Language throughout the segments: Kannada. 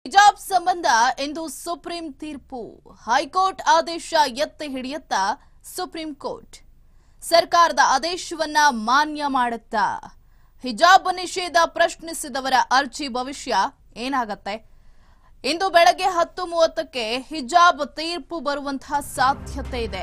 ಹಿಜಾಬ್ ಸಂಬಂಧ ಇಂದು ಸುಪ್ರೀಂ ತೀರ್ಪು ಹೈಕೋರ್ಟ್ ಆದೇಶ ಎತ್ತಿ ಹಿಡಿಯುತ್ತಾ ಸುಪ್ರೀಂ ಕೋರ್ಟ್ ಸರ್ಕಾರದ ಆದೇಶವನ್ನ ಮಾನ್ಯ ಮಾಡುತ್ತಾ ಹಿಜಾಬ್ ನಿಷೇಧ ಪ್ರಶ್ನಿಸಿದವರ ಅರ್ಜಿ ಭವಿಷ್ಯ ಏನಾಗತ್ತೆ ಇಂದು ಬೆಳಗ್ಗೆ ಹತ್ತು ಮೂವತ್ತಕ್ಕೆ ಹಿಜಾಬ್ ತೀರ್ಪು ಬರುವಂತಹ ಸಾಧ್ಯತೆ ಇದೆ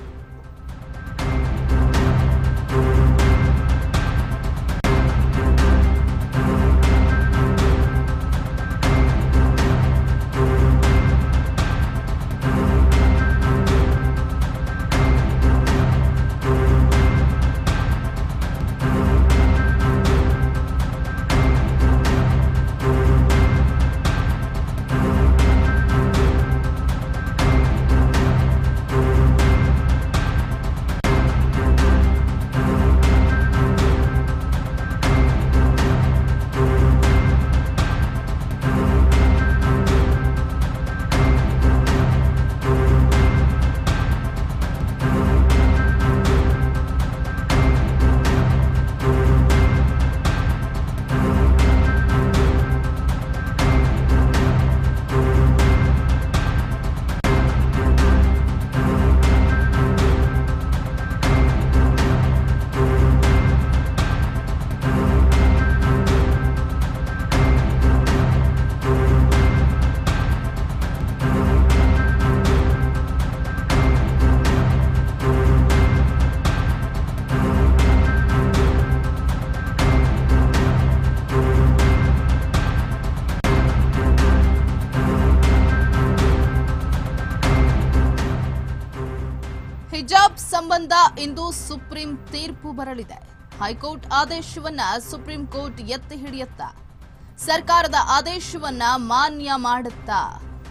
ಹಿಜಾಬ್ ಸಂಬಂಧ ಇಂದು ಸುಪ್ರೀಂ ತೀರ್ಪು ಬರಲಿದೆ ಹೈಕೋರ್ಟ್ ಆದೇಶವನ್ನ ಸುಪ್ರೀಂ ಕೋರ್ಟ್ ಎತ್ತಿ ಹಿಡಿಯುತ್ತಾ ಸರ್ಕಾರದ ಆದೇಶವನ್ನ ಮಾನ್ಯ ಮಾಡುತ್ತಾ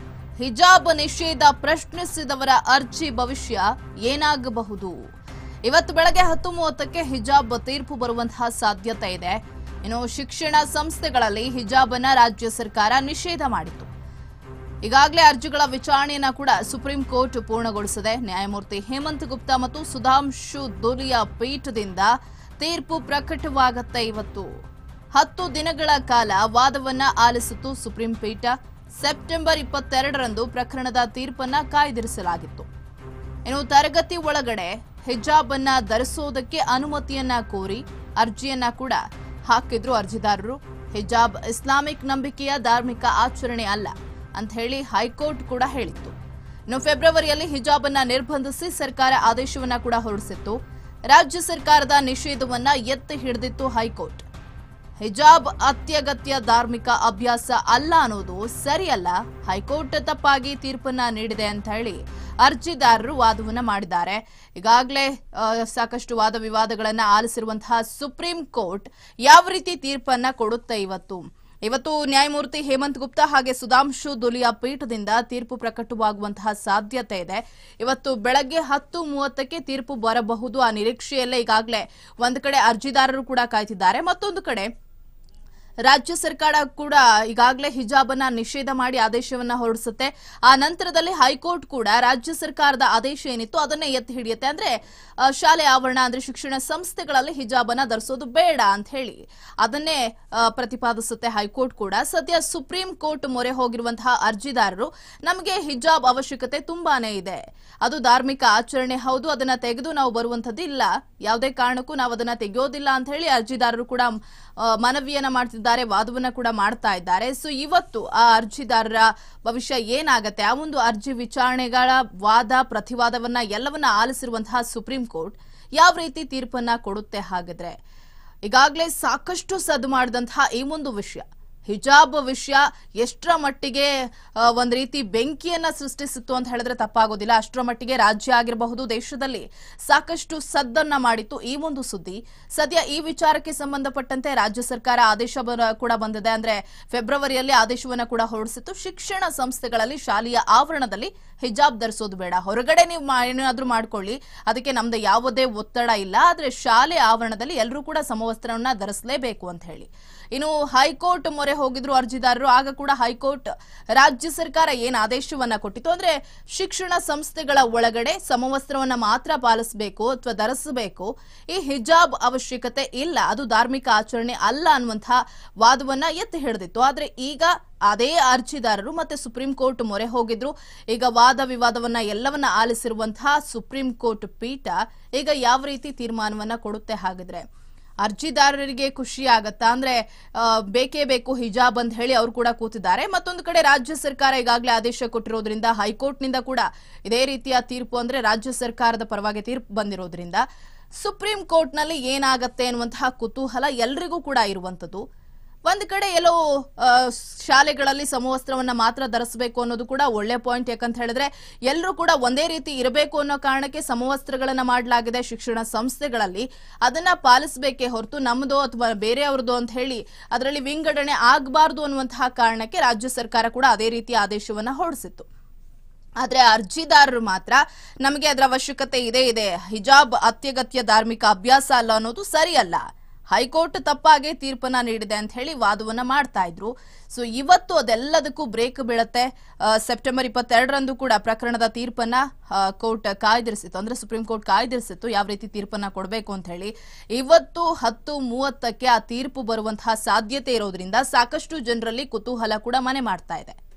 ಹಿಜಾಬ್ ನಿಷೇಧ ಪ್ರಶ್ನಿಸಿದವರ ಅರ್ಜಿ ಭವಿಷ್ಯ ಏನಾಗಬಹುದು ಇವತ್ತು ಬೆಳಗ್ಗೆ ಹತ್ತು ಮೂವತ್ತಕ್ಕೆ ಹಿಜಾಬ್ ತೀರ್ಪು ಬರುವಂತಹ ಸಾಧ್ಯತೆ ಇದೆ ಇನ್ನು ಶಿಕ್ಷಣ ಸಂಸ್ಥೆಗಳಲ್ಲಿ ಹಿಜಾಬ್ ಅನ್ನ ರಾಜ್ಯ ಸರ್ಕಾರ ನಿಷೇಧ ಮಾಡಿತು ಈಗಾಗಲೇ ಅರ್ಜಿಗಳ ವಿಚಾರಣೆಯನ್ನ ಕೂಡ ಸುಪ್ರೀಂ ಕೋರ್ಟ್ ಪೂರ್ಣಗೊಳಿಸಿದೆ ನ್ಯಾಯಮೂರ್ತಿ ಹೇಮಂತ್ ಗುಪ್ತಾ ಮತ್ತು ಸುಧಾಂಶು ದುಲಿಯ ಪೀಠದಿಂದ ತೀರ್ಪು ಪ್ರಕಟವಾಗತ್ತೆ ಇವತ್ತು ಹತ್ತು ದಿನಗಳ ಕಾಲ ವಾದವನ್ನ ಆಲಿಸಿತು ಸುಪ್ರೀಂ ಪೀಠ ಸೆಪ್ಟೆಂಬರ್ ಇಪ್ಪತ್ತೆರಡರಂದು ಪ್ರಕರಣದ ತೀರ್ಪನ್ನ ಕಾಯ್ದಿರಿಸಲಾಗಿತ್ತು ಇನ್ನು ತರಗತಿ ಒಳಗಡೆ ಹಿಜಾಬ್ ಅನ್ನ ಧರಿಸೋದಕ್ಕೆ ಅನುಮತಿಯನ್ನ ಕೋರಿ ಅರ್ಜಿಯನ್ನ ಕೂಡ ಹಾಕಿದ್ರು ಅರ್ಜಿದಾರರು ಹಿಜಾಬ್ ಇಸ್ಲಾಮಿಕ್ ನಂಬಿಕೆಯ ಧಾರ್ಮಿಕ ಆಚರಣೆ ಅಲ್ಲ ಅಂತ ಹೇಳಿ ಹೈಕೋರ್ಟ್ ಕೂಡ ಹೇಳಿತ್ತು ಇನ್ನು ಫೆಬ್ರವರಿಯಲ್ಲಿ ಹಿಜಾಬ್ ಅನ್ನ ನಿರ್ಬಂಧಿಸಿ ಸರ್ಕಾರ ಆದೇಶವನ್ನ ಕೂಡ ಹೊರಡಿಸಿತ್ತು ರಾಜ್ಯ ಸರ್ಕಾರದ ನಿಷೇಧವನ್ನ ಎತ್ತಿ ಹಿಡಿದಿತ್ತು ಹೈಕೋರ್ಟ್ ಹಿಜಾಬ್ ಅತ್ಯಗತ್ಯ ಧಾರ್ಮಿಕ ಅಭ್ಯಾಸ ಅಲ್ಲ ಅನ್ನೋದು ಸರಿಯಲ್ಲ ಹೈಕೋರ್ಟ್ ತಪ್ಪಾಗಿ ತೀರ್ಪನ್ನ ನೀಡಿದೆ ಅಂತ ಹೇಳಿ ಅರ್ಜಿದಾರರು ವಾದವನ್ನ ಮಾಡಿದ್ದಾರೆ ಈಗಾಗಲೇ ಆ, ಸಾಕಷ್ಟು ವಾದ ವಿವಾದಗಳನ್ನ ಆಲಿಸಿರುವಂತಹ ಸುಪ್ರೀಂ ಕೋರ್ಟ್ ಯಾವ ರೀತಿ ತೀರ್ಪನ್ನ ಕೊಡುತ್ತೆ ಇವತ್ತು ಇವತ್ತು ನ್ಯಾಯಮೂರ್ತಿ ಹೇಮಂತ್ ಗುಪ್ತಾ ಹಾಗೆ ಸುಧಾಂಶು ದುಲಿಯಾ ಪೀಠದಿಂದ ತೀರ್ಪು ಪ್ರಕಟವಾಗುವಂತಹ ಸಾಧ್ಯತೆ ಇದೆ ಇವತ್ತು ಬೆಳಗ್ಗೆ ಹತ್ತು ಮೂವತ್ತಕ್ಕೆ ತೀರ್ಪು ಬರಬಹುದು ಆ ನಿರೀಕ್ಷೆಯಲ್ಲೇ ಈಗಾಗಲೇ ಒಂದು ಕಡೆ ಅರ್ಜಿದಾರರು ಕೂಡ ಕಾಯ್ತಿದ್ದಾರೆ ಮತ್ತೊಂದು ಕಡೆ ರಾಜ್ಯ ಸರ್ಕಾರ ಕೂಡ ಈಗಾಗಲೇ ಹಿಜಾಬ್ ಅನ್ನ ನಿಷೇಧ ಮಾಡಿ ಆದೇಶವನ್ನ ಹೊರಡಿಸುತ್ತೆ ಆ ನಂತರದಲ್ಲಿ ಹೈಕೋರ್ಟ್ ಕೂಡ ರಾಜ್ಯ ಸರ್ಕಾರದ ಆದೇಶ ಏನಿತ್ತು ಅದನ್ನೇ ಎತ್ತಿ ಹಿಡಿಯುತ್ತೆ ಅಂದ್ರೆ ಆ, ಶಾಲೆ ಆವರಣ ಅಂದ್ರೆ ಶಿಕ್ಷಣ ಸಂಸ್ಥೆಗಳಲ್ಲಿ ಹಿಜಾಬ್ ಅನ್ನ ಧರಿಸೋದು ಬೇಡ ಅಂತ ಹೇಳಿ ಅದನ್ನೇ ಆ, ಪ್ರತಿಪಾದಿಸುತ್ತೆ ಹೈಕೋರ್ಟ್ ಕೂಡ ಸದ್ಯ ಸುಪ್ರೀಂ ಕೋರ್ಟ್ ಮೊರೆ ಹೋಗಿರುವಂತಹ ಅರ್ಜಿದಾರರು ನಮಗೆ ಹಿಜಾಬ್ ಅವಶ್ಯಕತೆ ತುಂಬಾನೇ ಇದೆ ಅದು ಧಾರ್ಮಿಕ ಆಚರಣೆ ಹೌದು ಅದನ್ನ ತೆಗೆದು ನಾವು ಬರುವಂತದ್ದು ಇಲ್ಲ ಯಾವುದೇ ಕಾರಣಕ್ಕೂ ನಾವು ಅದನ್ನ ತೆಗೆಯೋದಿಲ್ಲ ಅಂತ ಹೇಳಿ ಅರ್ಜಿದಾರರು ಕೂಡ ಆ, ಮನವಿಯನ್ನ ಮಾಡ್ತಿದ್ದಾರೆ ವಾದವನ್ನ ಕೂಡ ಮಾಡ್ತಾ ಇದ್ದಾರೆ ಸೊ ಇವತ್ತು ಆ ಅರ್ಜಿದಾರರ ಭವಿಷ್ಯ ಏನಾಗತ್ತೆ ಆ ಒಂದು ಅರ್ಜಿ ವಿಚಾರಣೆಗಳ ವಾದ ಪ್ರತಿವಾದವನ್ನ ಎಲ್ಲವನ್ನ ಆಲಿಸಿರುವಂತಹ ಸುಪ್ರೀಂ ಕೋರ್ಟ್ ಯಾವ ರೀತಿ ತೀರ್ಪನ್ನ ಕೊಡುತ್ತೆ ಹಾಗಿದ್ರೆ ಈಗಾಗಲೇ ಸಾಕಷ್ಟು ಸದ್ದು ಮಾಡಿದಂತಹ ಈ ಒಂದು ವಿಷಯ ಹಿಜಾಬ್ ವಿಷಯ ಎಷ್ಟರ ಮಟ್ಟಿಗೆ ಆ, ಒಂದ್ ರೀತಿ ಬೆಂಕಿಯನ್ನ ಸೃಷ್ಟಿಸಿತ್ತು ಅಂತ ಹೇಳಿದ್ರೆ ತಪ್ಪಾಗೋದಿಲ್ಲ ಅಷ್ಟರ ಮಟ್ಟಿಗೆ ರಾಜ್ಯ ಆಗಿರಬಹುದು ದೇಶದಲ್ಲಿ ಸಾಕಷ್ಟು ಸದ್ದನ್ನ ಮಾಡಿತ್ತು ಈ ಒಂದು ಸುದ್ದಿ ಸದ್ಯ ಈ ವಿಚಾರಕ್ಕೆ ಸಂಬಂಧಪಟ್ಟಂತೆ ರಾಜ್ಯ ಸರ್ಕಾರ ಆದೇಶ ಬರ- ಕೂಡ ಬಂದಿದೆ ಅಂದ್ರೆ ಫೆಬ್ರವರಿಯಲ್ಲಿ ಆದೇಶವನ್ನ ಕೂಡ ಹೊರಡಿಸಿತ್ತು ಶಿಕ್ಷಣ ಸಂಸ್ಥೆಗಳಲ್ಲಿ ಶಾಲೆಯ ಆವರಣದಲ್ಲಿ ಹಿಜಾಬ್ ಧರಿಸೋದು ಬೇಡ ಹೊರಗಡೆ ನೀವು ಮಾ- ಏನಾದ್ರೂ ಮಾಡ್ಕೊಳ್ಳಿ ಅದಕ್ಕೆ ನಮ್ದು ಯಾವುದೇ ಒತ್ತಡ ಇಲ್ಲ ಆದ್ರೆ ಶಾಲೆ ಆವರಣದಲ್ಲಿ ಎಲ್ಲರೂ ಕೂಡ ಸಮವಸ್ತ್ರವನ್ನ ಧರಿಸಲೇಬೇಕು ಅಂತ ಹೇಳಿ ಇನ್ನು ಹೈಕೋರ್ಟ್ ಮೊರೆ ಹೋಗಿದ್ರು ಅರ್ಜಿದಾರರು ಆಗ ಕೂಡ ಹೈಕೋರ್ಟ್ ರಾಜ್ಯ ಸರ್ಕಾರ ಏನ್ ಆದೇಶವನ್ನ ಕೊಟ್ಟಿತ್ತು ಅಂದ್ರೆ ಶಿಕ್ಷಣ ಸಂಸ್ಥೆಗಳ ಒಳಗಡೆ ಸಮವಸ್ತ್ರವನ್ನ ಮಾತ್ರ ಪಾಲಿಸಬೇಕು ಅಥವಾ ಧರಿಸಬೇಕು ಈ ಹಿಜಾಬ್ ಅವಶ್ಯಕತೆ ಇಲ್ಲ ಅದು ಧಾರ್ಮಿಕ ಆಚರಣೆ ಅಲ್ಲ ಅನ್ನುವಂತಹ ವಾದವನ್ನ ಎತ್ತಿ ಹಿಡಿದಿತ್ತು ಆದ್ರೆ ಈಗ ಅದೇ ಅರ್ಜಿದಾರರು ಮತ್ತೆ ಸುಪ್ರೀಂ ಕೋರ್ಟ್ ಮೊರೆ ಹೋಗಿದ್ರು ಈಗ ವಾದ ವಿವಾದವನ್ನ ಎಲ್ಲವನ್ನ ಆಲಿಸಿರುವಂತಹ ಸುಪ್ರೀಂ ಕೋರ್ಟ್ ಪೀಠ ಈಗ ಯಾವ ರೀತಿ ತೀರ್ಮಾನವನ್ನ ಕೊಡುತ್ತೆ ಹಾಗಿದ್ರೆ ಅರ್ಜಿದಾರರಿಗೆ ಖುಷಿ ಆಗತ್ತಾ ಅಂದ್ರೆ ಆ, ಬೇಕೇ ಬೇಕು ಹಿಜಾಬ್ ಅಂತ ಹೇಳಿ ಅವರು ಕೂಡ ಕೂತಿದ್ದಾರೆ ಮತ್ತೊಂದು ಕಡೆ ರಾಜ್ಯ ಸರ್ಕಾರ ಈಗಾಗಲೇ ಆದೇಶ ಕೊಟ್ಟಿರೋದ್ರಿಂದ ಹೈಕೋರ್ಟ್ನಿಂದ ಕೂಡ ಇದೇ ರೀತಿಯ ತೀರ್ಪು ಅಂದ್ರೆ ರಾಜ್ಯ ಸರ್ಕಾರದ ಪರವಾಗಿ ತೀರ್ಪು ಬಂದಿರೋದ್ರಿಂದ ಸುಪ್ರೀಂ ಕೋರ್ಟ್ನಲ್ಲಿ ಏನಾಗತ್ತೆ ಅನ್ನುವಂತಹ ಕುತೂಹಲ ಎಲ್ರಿಗೂ ಕೂಡ ಇರುವಂತದ್ದು ಒಂದ್ ಕಡೆ ಎಲ್ಲೋ ಆ, ಶಾಲೆಗಳಲ್ಲಿ ಸಮವಸ್ತ್ರವನ್ನ ಮಾತ್ರ ಧರಿಸಬೇಕು ಅನ್ನೋದು ಕೂಡ ಒಳ್ಳೆ ಪಾಯಿಂಟ್ ಯಾಕಂತ ಹೇಳಿದ್ರೆ ಎಲ್ಲರೂ ಕೂಡ ಒಂದೇ ರೀತಿ ಇರಬೇಕು ಅನ್ನೋ ಕಾರಣಕ್ಕೆ ಸಮವಸ್ತ್ರಗಳನ್ನ ಮಾಡಲಾಗಿದೆ ಶಿಕ್ಷಣ ಸಂಸ್ಥೆಗಳಲ್ಲಿ ಅದನ್ನ ಪಾಲಿಸಬೇಕೇ ಹೊರತು ನಮ್ದು ಅಥವಾ ಬೇರೆಯವ್ರದ್ದು ಅಂತ ಹೇಳಿ ಅದರಲ್ಲಿ ವಿಂಗಡಣೆ ಆಗಬಾರ್ದು ಅನ್ನುವಂತಹ ಕಾರಣಕ್ಕೆ ರಾಜ್ಯ ಸರ್ಕಾರ ಕೂಡ ಅದೇ ರೀತಿ ಆದೇಶವನ್ನ ಹೊರಡಿಸಿತ್ತು ಆದ್ರೆ ಅರ್ಜಿದಾರರು ಮಾತ್ರ ನಮಗೆ ಅದರ ಅವಶ್ಯಕತೆ ಇದೆ ಇದೆ ಹಿಜಾಬ್ ಅತ್ಯಗತ್ಯ ಧಾರ್ಮಿಕ ಅಭ್ಯಾಸ ಅಲ್ಲ ಅನ್ನೋದು ಸರಿಯಲ್ಲ ಹೈಕೋರ್ಟ್ ತಪ್ಪಾಗಿ ತೀರ್ಪನ್ನ ನೀಡಿದೆ ಅಂತ ಹೇಳಿ ವಾದವನ್ನ ಮಾಡ್ತಾ ಇದ್ರು ಸೊ ಇವತ್ತು ಅದೆಲ್ಲದಕ್ಕೂ ಬ್ರೇಕ್ ಬೀಳುತ್ತೆ ಆ, ಸೆಪ್ಟೆಂಬರ್ ಇಪ್ಪತ್ತೆರಡರಂದು ಕೂಡ ಪ್ರಕರಣದ ತೀರ್ಪನ್ನ ಆ, ಕೋರ್ಟ್ ಕಾಯ್ದಿರಿಸಿತ್ತು ಅಂದ್ರೆ ಸುಪ್ರೀಂ ಕೋರ್ಟ್ ಕಾಯ್ದಿರಿಸಿತ್ತು ಯಾವ ರೀತಿ ತೀರ್ಪನ್ನ ಕೊಡಬೇಕು ಅಂತ ಹೇಳಿ ಇವತ್ತು ಹತ್ತು ಮೂವತ್ತಕ್ಕೆ ಆ ತೀರ್ಪು ಬರುವಂತಹ ಸಾಧ್ಯತೆ ಇರೋದ್ರಿಂದ ಸಾಕಷ್ಟು ಜನರಲ್ಲಿ ಕುತೂಹಲ ಕೂಡ ಮನೆ ಮಾಡ್ತಾ ಇದೆ